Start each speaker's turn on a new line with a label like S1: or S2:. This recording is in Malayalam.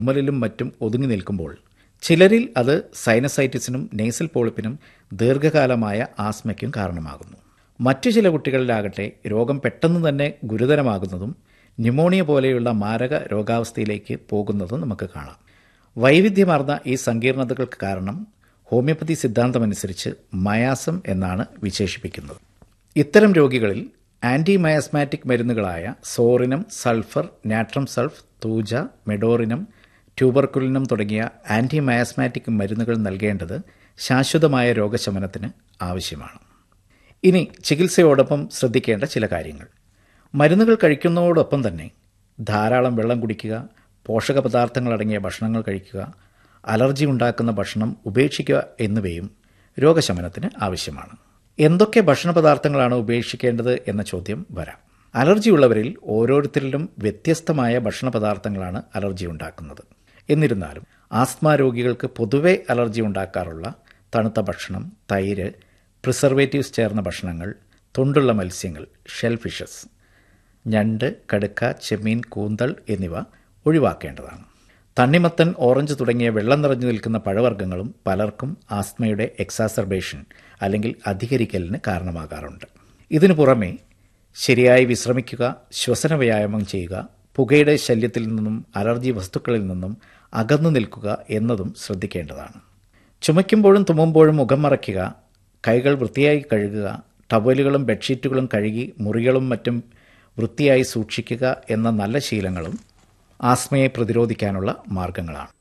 S1: തുമ്മലിലും മറ്റും ഒതുങ്ങി നിൽക്കുമ്പോൾ ചിലരിൽ അത് സൈനസൈറ്റിസിനും നേസൽ പോളിപ്പിനും ദീർഘകാലമായ ആസ്മയ്ക്കും കാരണമാകുന്നു മറ്റു ചില കുട്ടികളിലാകട്ടെ രോഗം പെട്ടെന്ന് തന്നെ ഗുരുതരമാകുന്നതും ന്യൂമോണിയ പോലെയുള്ള മാരക രോഗാവസ്ഥയിലേക്ക് പോകുന്നതും നമുക്ക് കാണാം വൈവിധ്യമാർന്ന ഈ സങ്കീർണതകൾക്ക് കാരണം ഹോമിയോപ്പതി സിദ്ധാന്തമനുസരിച്ച് മയാസം എന്നാണ് വിശേഷിപ്പിക്കുന്നത് ഇത്തരം രോഗികളിൽ ആൻറ്റി മയാസ്മാറ്റിക് മരുന്നുകളായ psorinum sulphur natrum sulph thuja medorrhinum tuberculinum തുടങ്ങിയ ആൻറ്റി മയാസ്മാറ്റിക് മരുന്നുകൾ നൽകേണ്ടത് ശാശ്വതമായ രോഗശമനത്തിന് ആവശ്യമാണ് ഇനി ചികിത്സയോടൊപ്പം ശ്രദ്ധിക്കേണ്ട ചില കാര്യങ്ങൾ മരുന്നുകൾ കഴിക്കുന്നതോടൊപ്പം തന്നെ ധാരാളം വെള്ളം കുടിക്കുക പോഷക പദാർത്ഥങ്ങളടങ്ങിയ ഭക്ഷണങ്ങൾ കഴിക്കുക അലർജി ഉണ്ടാക്കുന്ന ഭക്ഷണം ഉപേക്ഷിക്കുക എന്നിവയും രോഗശമനത്തിന് ആവശ്യമാണ് എന്തൊക്കെ ഭക്ഷണ പദാർത്ഥങ്ങളാണ് ഉപേക്ഷിക്കേണ്ടത് എന്ന ചോദ്യം വരാം അലർജിയുള്ളവരിൽ ഓരോരുത്തരിലും വ്യത്യസ്തമായ ഭക്ഷണ പദാർത്ഥങ്ങളാണ് അലർജി ഉണ്ടാക്കുന്നത് എന്നിരുന്നാലും ആസ്മ രോഗികൾക്ക് പൊതുവെ അലർജി ഉണ്ടാക്കാറുള്ള തണുത്ത ഭക്ഷണം തൈര് പ്രിസർവേറ്റീവ്സ് ചേർന്ന ഭക്ഷണങ്ങൾ തൊണ്ടുള്ള മത്സ്യങ്ങൾ ഷെൽ ഫിഷസ് ഞണ്ട് കടുക്ക ചെമ്മീൻ കൂന്തൽ എന്നിവ ഒഴിവാക്കേണ്ടതാണ് തണ്ണിമത്തൻ ഓറഞ്ച് തുടങ്ങിയ വെള്ളം നിറഞ്ഞു നിൽക്കുന്ന പഴവർഗ്ഗങ്ങളും പലർക്കും ആസ്മയുടെ എക്സാസർബേഷൻ അല്ലെങ്കിൽ അധികരിക്കലിന് കാരണമാകാറുണ്ട് ഇതിനു പുറമെ ശരിയായി വിശ്രമിക്കുക ശ്വസന വ്യായാമം ചെയ്യുക പുകയുടെ ശല്യത്തിൽ നിന്നും അലർജി വസ്തുക്കളിൽ നിന്നും അകന്നു നിൽക്കുക എന്നതും ശ്രദ്ധിക്കേണ്ടതാണ് ചുമയ്ക്കുമ്പോഴും തുമ്മുമ്പോഴും മുഖം മറയ്ക്കുക കൈകൾ വൃത്തിയായി കഴുകുക ടവലുകളും ബെഡ്ഷീറ്റുകളും കഴുകി മുറികളും മറ്റും വൃത്തിയായി സൂക്ഷിക്കുക എന്ന നല്ല ശീലങ്ങളും ആസ്മയെ പ്രതിരോധിക്കാനുള്ള മാർഗങ്ങളാണ്